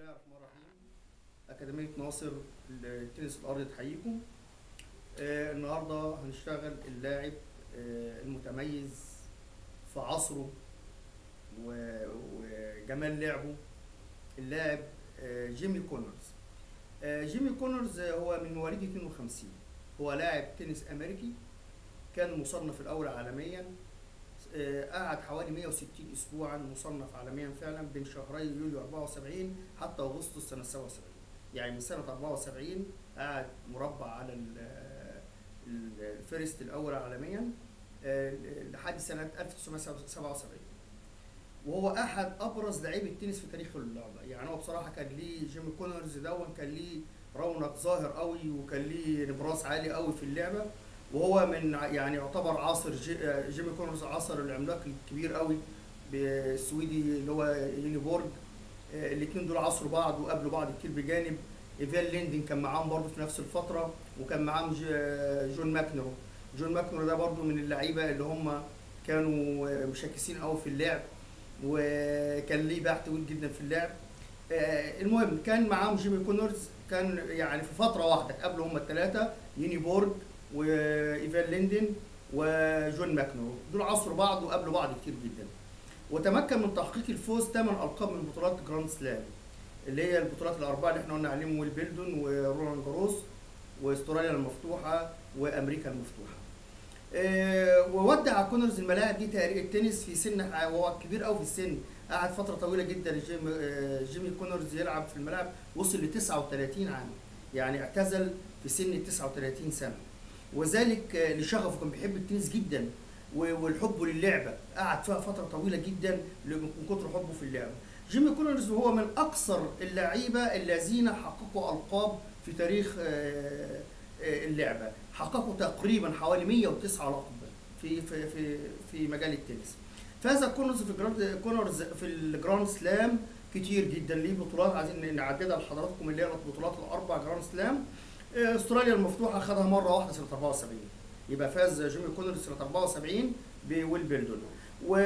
الله الرحمن الرحيم أكاديمية ناصر للتنس الأرضي تحييكم آه النهاردة هنشتغل اللاعب آه المتميز في عصره و- وجمال لعبه اللاعب آه جيمي كونرز آه جيمي كونرز هو من مواليد 52 هو لاعب تنس أمريكي كان مصنف الأول عالميا آه، قعد حوالي 160 اسبوعا مصنف عالميا فعلا بين شهري يوليو 74 حتى اغسطس سنه 77 يعني من سنه 74 قعد مربع على ال- ال- الفيرست الاول عالميا آه، لحد سنه 1977 وهو احد ابرز لاعبي التنس في تاريخ اللعبه يعني هو بصراحه كان ليه جيمي كونرز دون كان ليه رونق ظاهر قوي وكان ليه نبراس عالي قوي في اللعبه وهو من ع- يعني يعتبر عصر جي- آه، جيمي كونرز عصر العملاق الكبير قوي بالسويدي اللي هو يونيبورج الاثنين دول عصروا بعض وقابلوا بعض كتير بجانب ايفان ليندن كان معاهم برضه في نفس الفتره وكان معاهم ج- جون ماكنرو جون ماكنرو ده برضه من اللعيبه اللي هم كانوا آه، مشاكسين قوي في اللعب وكان ليه باع طويل جدا في اللعب آه، المهم كان معاهم جيمي كونرز كان يعني في فتره واحده قبلوا هم الثلاثه يونيبورج وايفان ليندن وجون ماكنرو دول عصروا بعض وقابلوا بعض كتير جدا وتمكن من تحقيق الفوز ثمان القاب من بطولات جراند سلام اللي هي البطولات الاربعه اللي احنا قلنا عليهم ويلبلدون ورولان جاروس واستراليا المفتوحه وامريكا المفتوحه آه، وودع كونرز الملاعب دي تاريخ التنس في سن وهو كبير قوي في السن قعد فتره طويله جدا جيمي, آه، جيمي كونرز يلعب في الملاعب وصل ل 39 عام يعني اعتزل في سن 39 سنه وذلك آه، لشغفه كان بيحب التنس جدا و- والحب للعبه قعد فيها فتره طويله جدا من كتر حبه في اللعبه جيمي كونرز هو من اكثر اللعيبه الذين حققوا القاب في تاريخ آه، آه، اللعبه حققوا تقريبا حوالي 109 لقب في في في في مجال التنس فاز كونرز في جراند كونرز في الجراند سلام كتير جدا ليه بطولات عايزين نعددها لحضراتكم اللي هي البطولات الاربع جراند سلام آه، استراليا المفتوحه خدها مره واحده سنه 74 يبقى فاز جيمي كونرز سنه 74 بويلبلدون و...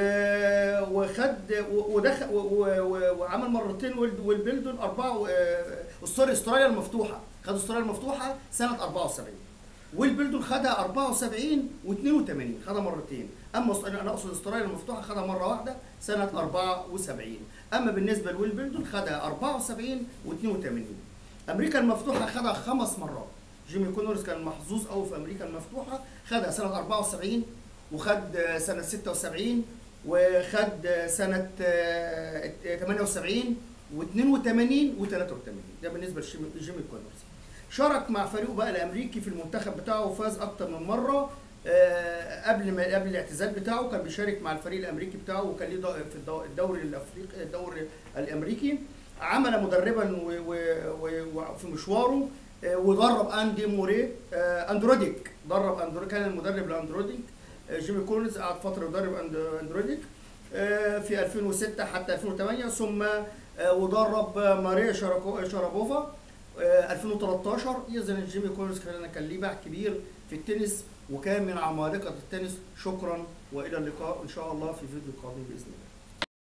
وخد و- ودخل و... و... و... وعمل مرتين ويل- ويلبلدون اربعه و... آه، سوري استراليا المفتوحه خد استراليا المفتوحه سنه 74 ويلبلدون خدها 74 و82 خدها مرتين اما أست- انا اقصد استراليا المفتوحه خدها مره واحده سنه 74 اما بالنسبه لويلبلدون خدها 74 و82 امريكا المفتوحه خدها خمس مرات جيمي كونرز كان محظوظ قوي في امريكا المفتوحه خدها سنه 74 وخد آه، سنه 76 وخد آه، سنه آه، 78 و82 و83 ده بالنسبه لجيمي جيمي كونرز شارك مع فريقه بقى الامريكي في المنتخب بتاعه وفاز اكتر من مره آه، قبل ما قبل الاعتزال بتاعه كان بيشارك مع الفريق الامريكي بتاعه وكان ليه دو- في الدو- الدوري الافريقي الدوري الامريكي عمل مدربا و- و- و- وفي مشواره آه، ودرب اندي موري آه، اندروديك درب اندرو كان المدرب لاندروديك آه، جيمي كولينز قعد فتره يدرب أند- اندروديك آه، في 2006 حتى 2008 ثم آه، ودرب آه، ماريا شاراكو- شارابوفا آه، 2013 اذا جيمي كولينز كان كان ليه باع كبير في التنس وكان من عمالقه التنس شكرا والى اللقاء ان شاء الله في فيديو قادم باذن الله